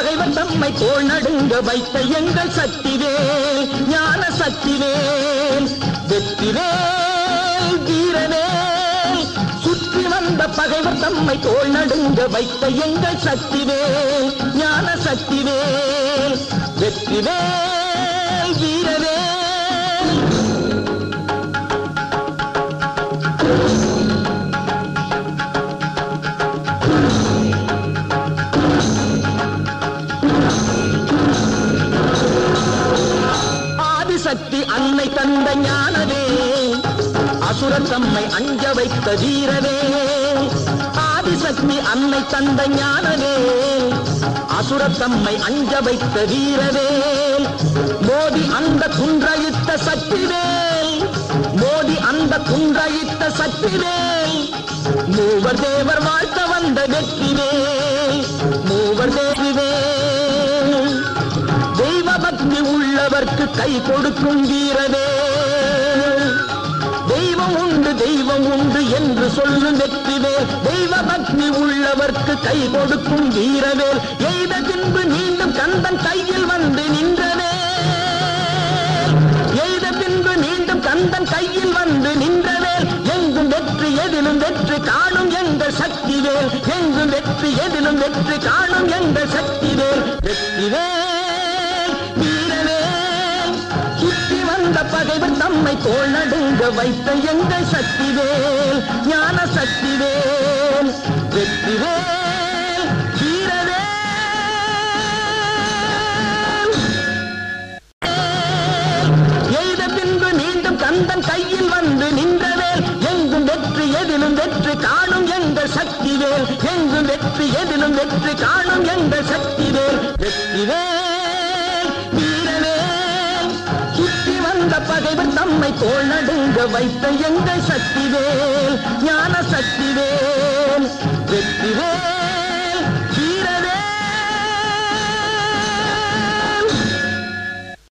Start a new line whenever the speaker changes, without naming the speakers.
பகைவர் தம்மை தோல் நடுங்க வைத்த எங்கள் சக்திவேல் ஞான சக்திவேல் வெற்றிவேல் வீரவேல் சுற்றி வந்த பகைவர் தம்மை தோல் நடுங்க வைத்த எங்கள் சக்திவேல் ஞான சக்திவேல் வெற்றிவேல் வீரவேல் ஆதிசக்தி அன்னை தந்த ஞானவே அசுரர் தம்மை அஞ்ச வைத்த வீரவே ஆதிசக்தி அன்னை தந்த ஞானவே அசுரர் தம்மை அஞ்ச வைத்த வீரவே மோதி அந்த குன்றையிட்ட சக்திவேல் மோதி அந்த குன்றையிட்ட சக்திவேல் மூவர் தேவர் வாழ்த்த வந்த வெற்றிவேல் மூவர் தேவிவேல் தெய்வ பக்தி உள்ளவர்க்கு கை கொடுக்கும் வீரவே தெய்வம் உண்டு தெய்வம் உண்டு என்று சொல்லும் வெற்றிவேல் தெய்வ பக்தி உள்ளவர்க்கு கை கொடுக்கும் வீரவேல் எய்த பின்பு மீண்டும் கந்தன் கையில் வந்து நின்றவே எய்த பின்பு மீண்டும் கந்தன் கையில் வந்து நின்றவேல் எங்கும் வெற்றி எதிலும் வெற்றி காணும் எங்கள் சக்திவேல் எங்கும் வெற்றி எதிலும் வெற்றி காணும் எங்கள் சக்திவேல் வெற்றிவேல் வீரவேல் சுற்றி வந்த பகைவர் தம்மை தோல் நடுங்க வைத்த எங்கள் சக்திவேல் ஞான சக்திவேல் வெற்றிவேல் வீரவேல் எய்த பின்பு மீண்டும் கந்தன் கையில் வந்து நின்றவேல் எங்கும் வெற்றி எதிலும் வெற்றி காணும் எங்கள் சக்திவேல் எங்கும் வெற்றி எதிலும் வெற்றி காணும் எங்கள் சக்திவேல் வெற்றிவேல் வீரவேல் சுற்றி வந்த பகைவர் தம்மை தோல் நடுங்க வைத்த எங்கள் சக்திவேல்